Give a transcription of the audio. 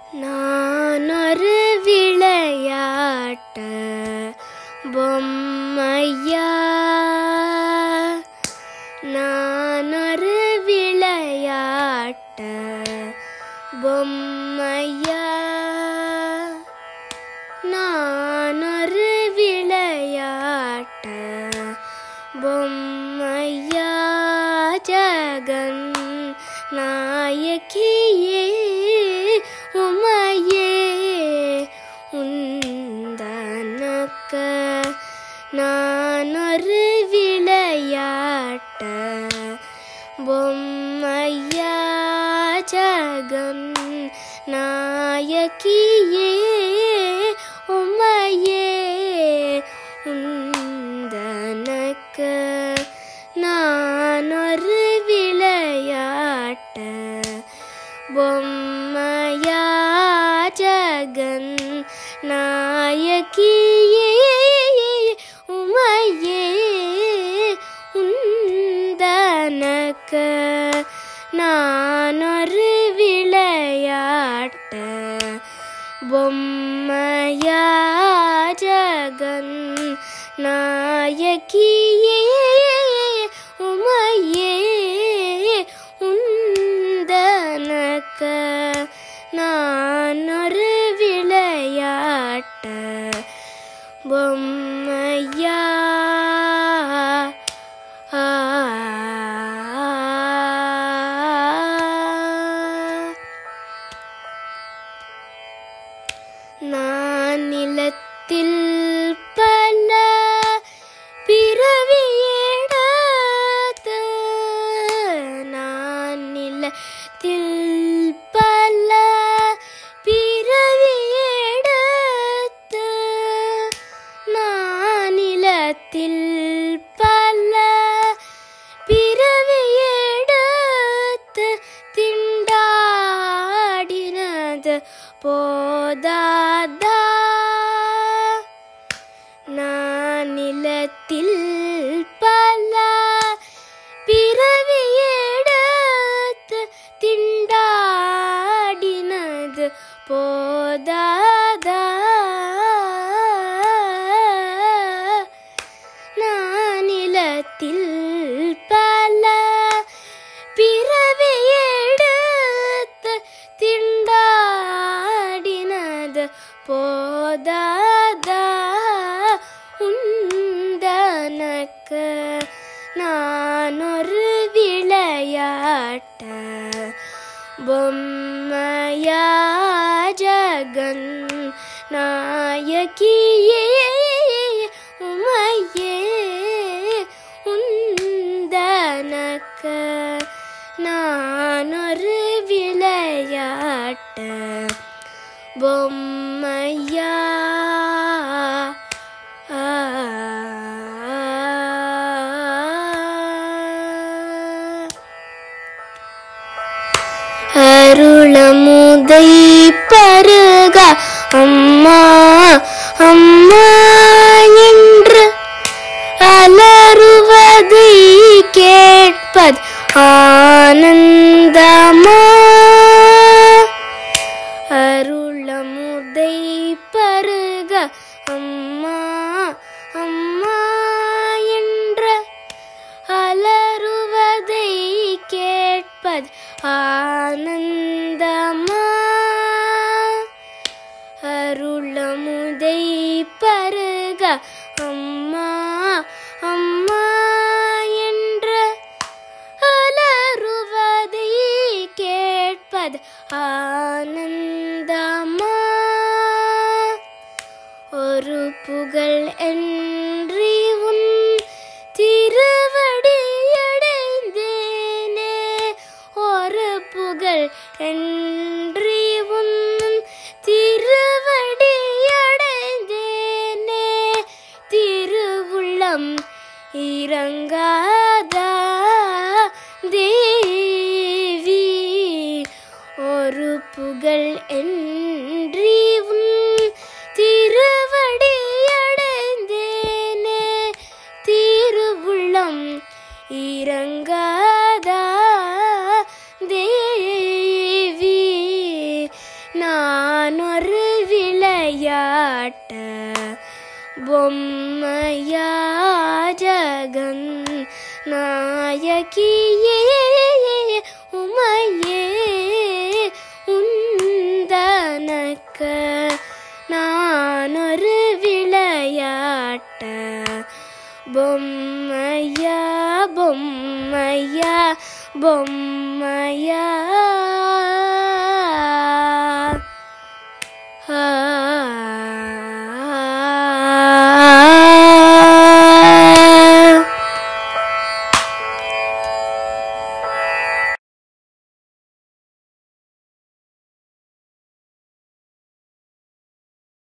நான் ஒரு விளையாட்ட பொம்மையா நான் ஒரு விளையாட்ட பொம்மையா நான் ஒரு விளையாட்ட பொம்மையா ஜகன் நாயகியே உமையே உந்தனக்க நான் ஒரு விளையாட்ட பொம்மையா ஜகன் நாயகியே உமையே உந்தனக்க நான் ஒரு விளையாட்ட பொம்மையா ஜகன் நாயகியே உமையே உந்தனக்க நான் ஒரு விளையாட்ட பொம்மையா ஜகன் நாயகியே உமையே உந்தனக்க நான் ஒரு விளையாட்ட பொம்மையா ஆ நான் நிலத்தில் பல பிறவி எடுத்து நான் நிலத்தில் பல பிறவி எடுத்து நான் நிலத்தில் பல பிறவி எடுத்து திண்டாடினது போதாதா நான் நிலத்தில் பல பிறவி எடுத்து திண்டாடினது போதாதா நான் நிலத்தில் பல பிறவி எடுத்து திண்டாடினது போதாதா உந்தனக்கு நான் ஒரு விளையாட்ட பொம்மையா ஜகன் நாயகியே உமையே உந்தனக்க நான் ஒரு விளையாட்ட பொம்மையா ஆ அருளமுதை பருக அம்மா அம்மா என்று அலறுவதை கேட்பது ஆனந்தமா அருளமுதை பருக அம்மா அம்மா என்ற அலறுவதை கேட்பது ஆனந்தமா அருளமுதை பருக அம்மா அம்மா என்ற அலறுவதை கேட்பது ஆனந்தமா ஒரு புகழ் என்றி உன் திருவடி அடைந்தேனே ஒரு புகழ் என்றி உன் திருவடி அடைந்தேனே திருவுள்ளம் இறங்காதா தேவி ஒரு புகழ் என்றி உன் திருவடி அடைந்தே உலகன் நாயகியே உமையே உந்தனக்க நானொரு விளையாட்ட பொம்மையா பொம்மையா பொம்மையா